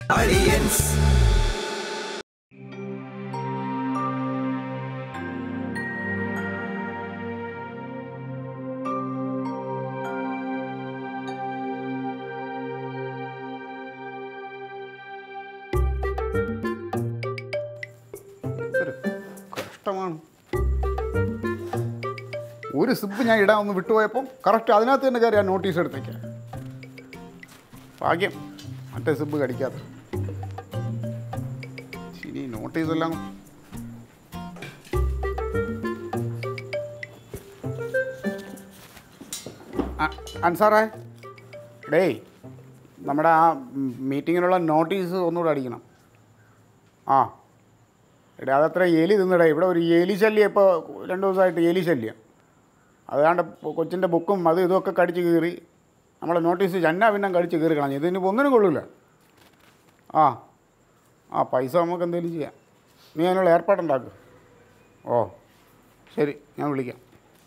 എന്തൊരു കഷ്ടമാണ് ഒരു സിബ് ഞാൻ ഇടാൻ ഒന്ന് വിട്ടുപോയപ്പോൾ കറക്റ്റ് അതിനകത്ത് തന്നെ കയറി ആ നോട്ടീസ് എടുത്തേക്കാം ഭാഗ്യം മറ്റേ സിബ് കടിക്കാതെ ഇനി നോട്ടീസ് എല്ലാം അ- അൻസാറേ ഡേയ് നമ്മുടെ ആ മീറ്റിങ്ങിനുള്ള നോട്ടീസ് ഒന്നുകൂടെ അടിക്കണം ആ എടാ അതത്ര എലി തിന്നിടേ ഇവിടെ ഒരു എലി ശല്യം ഇപ്പോൾ രണ്ട് ദിവസമായിട്ട് എലി ശല്യം അതുകൊണ്ട് കൊച്ചിൻ്റെ ബുക്കും അതും ഇതൊക്കെ കടിച്ച് കീറി നമ്മളെ നോട്ടീസ് ചന്ന പിന്നെ കടിച്ച് കീറി കളഞ്ഞു ഇതിന് ഒന്നിനും കൊള്ളില്ല ആ ആ പൈസ നമുക്ക് എന്തെങ്കിലും ചെയ്യാം നീ അതിനുള്ള ഏർപ്പാടുണ്ടാക്കുക ഓ ശരി ഞാൻ വിളിക്കാം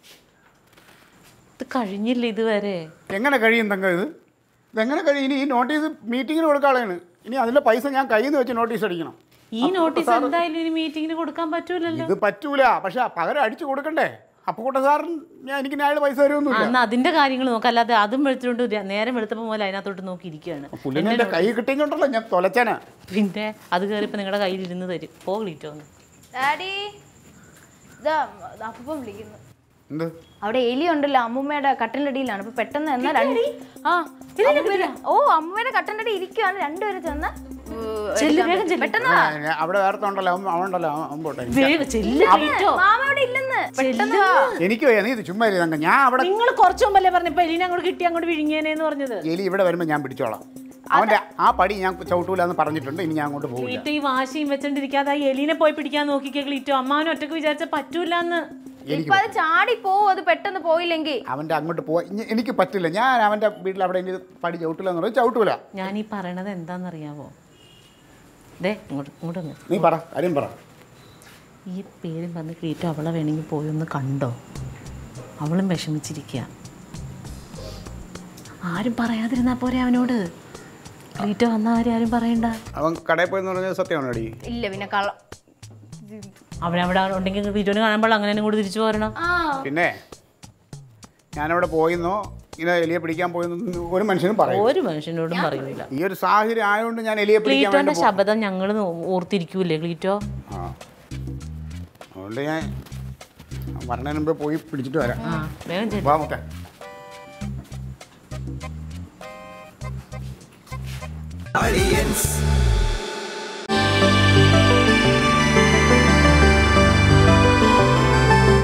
ഇത് കഴിഞ്ഞില്ല ഇതുവരെ എങ്ങനെ കഴിയും തങ്ക ഇത് ഇതെങ്ങനെ കഴിയും ഇനി ഈ നോട്ടീസ് മീറ്റിങ്ങിന് കൊടുക്കാളാണ് ഇനി അതിൻ്റെ പൈസ ഞാൻ കയ്യിൽ നിന്ന് വെച്ച് നോട്ടീസ് അടിക്കണം ഈ നോട്ടീസ് എന്തായാലും ഇനി മീറ്റിങ്ങിന് കൊടുക്കാൻ പറ്റൂലല്ലോ ഇത് പറ്റൂല പക്ഷെ പകരം അടിച്ചു കൊടുക്കണ്ടേ അപ്പുക്കുട്ട സാറിന് ഞാൻ എനിക്ക് ഞാൻ അയാൾ പൈസ ആ, തരുമൊന്നുമില്ല എന്നാ അതിന്റെ കാര്യങ്ങൾ നോക്കാം അല്ലാതെ അതും എടുത്തുകൊണ്ട് ര- നേരം വെളുത്തപ്പോൾ മുതൽ അതിനകത്തോട്ട് നോക്കിയിരിക്കുകയാണ് പുള്ളിനെ എൻ്റെ കൈ കിട്ടിയിട്ടുണ്ടല്ലോ ഞാൻ തൊലച്ചേനാ പിന്നെ അത് കയറിയപ്പോൾ നിങ്ങളുടെ കയ്യിൽ ഇരുന്ന് തരും പോ ഗ്ലീറ്റോന്ന് ഡാഡി ഇതാ അപ്പൂപ്പ വിളിക്കുന്നു എന്ത് അവിടെ എലി ഉണ്ടല്ലോ അമ്മൂമ്മയുടെ കട്ടൻ്റെ അടിയിലാണ് അപ്പൊ പെട്ടെന്ന് എന്നാ രണ്ട് ആ അമ്മൂമ്മയുടെ- ഓ അമ്മൂമ്മയുടെ കട്ടൻ്റെ അടി ഇരിക്കുവാണ് രണ്ടുപേരും ചെന്ന് ചെല്ല്, വേഗം ചെല്ല്. പെട്ടെന്ന് ആ, വാ. ഞാൻ- അവിടെ വേറെ ഉണ്ടല്ലോ അവൻ അവൻ ഉണ്ടല്ലോ അവൻ- അവൻ പോട്ടെ വേഗം ചെല്ല് ഗ്ലീറ്റോ മാമ ഇവിടെ ഇല്ലെന്ന് പെട്ടെന്ന് വാ. എനിക്ക് വയ്യ, നീ ഇത് ചുമ്മാ ഇരി തങ്ക ഞാൻ അവിടെ നിങ്ങൾ കുറച്ചു മുമ്പല്ലേ പറഞ്ഞപ്പോ എലീനെ അങ്ങോട്ട് കിട്ടി അങ്ങോട്ട് വിഴുങ്ങിയേനെന്ന് പറഞ്ഞത് എലി ഇവിടെ വരുമ്പോൾ ഞാൻ പിടിച്ചോളാം അവൻ്റെ ആ പടി ഞാൻ ചവിട്ടൂല എന്ന് പറഞ്ഞിട്ടുണ്ട് ഇനി ഞാൻ അങ്ങോട്ട് പോകില്ല ഗ്ലീറ്റോ ഈ വാശിയും വെച്ചോണ്ടിരിക്കാതെ ആ എലീനെ പോയി പിടിക്കാൻ നോക്കിക്കേ ഗ്ലീറ്റോ അമ്മാവനും ഒറ്റക്ക് വിചാരിച്ച പറ്റൂലെന്ന് ഇപ്പൊ അത് ചാടി പോവും അത് പെട്ടെന്ന് പോയില്ലെങ്കിൽ അവൻ്റെ അങ്ങോട്ട് പോവാ ഇനി- എനിക്ക് പറ്റില്ല ഞാൻ അവൻ്റെ വീട്ടിൽ അവിടെ ഇനി പടി ചവിട്ടില്ല എന്ന് പറഞ്ഞാൽ ചവിട്ടൂല ഞാൻ ഈ പറയണത് എന്താണെന്നറിയാവോ ദേ ഇങ്ങോട്ട് ഇങ്ങോട്ട് വന്ന്. നീ പറ കാര്യം പറ ഈ പേരും പറഞ്ഞ് ക്ലീറ്റോ അവളെ വേണമെങ്കിൽ പോയി ഒന്ന് കണ്ടോ അവളും വിഷമിച്ചിരിക്കുക ആരും പറയാതിരുന്നാ പോരെ അവനോട് ക്ലീറ്റോ വന്ന കാര്യം ആരും പറയണ്ട അവൻ കടയിൽ പോയെന്ന് പറഞ്ഞാൽ സത്യമാണോ അടി ഇല്ല പിന്നെ കള്ള അവനവിടെ ഉണ്ടെങ്കിൽ ക്ലീറ്റോനെ കാണുമ്പോൾ അങ്ങനെ തന്നെ കൂടി തിരിച്ചു പോരണം ആ പിന്നെ ഞാനവിടെ പോയെന്നോ ഇങ്ങനെ എലിയെ പിടിക്കാൻ പോയെന്നോ ഒരു മനുഷ്യനും പറയും ഒരു മനുഷ്യനോടും പറയൂല ഈ ഒരു സാഹചര്യം ആയതുകൊണ്ട് ഞാൻ എലിയെ പിടിക്കാൻ ക്ലീറ്റോന്റെ വേണ്ടി പോ- ശബ്ദം ഞങ്ങൾ ഓർത്തിരിക്കൂലേ ക്ലീറ്റോ ആ അതുകൊണ്ട് ഞാൻ വരണതിന് മുമ്പ് പോയി പിടിച്ചിട്ട് വരാം ആ വേഗം ചെല്ല്. വാ മുത്തേ Aliens.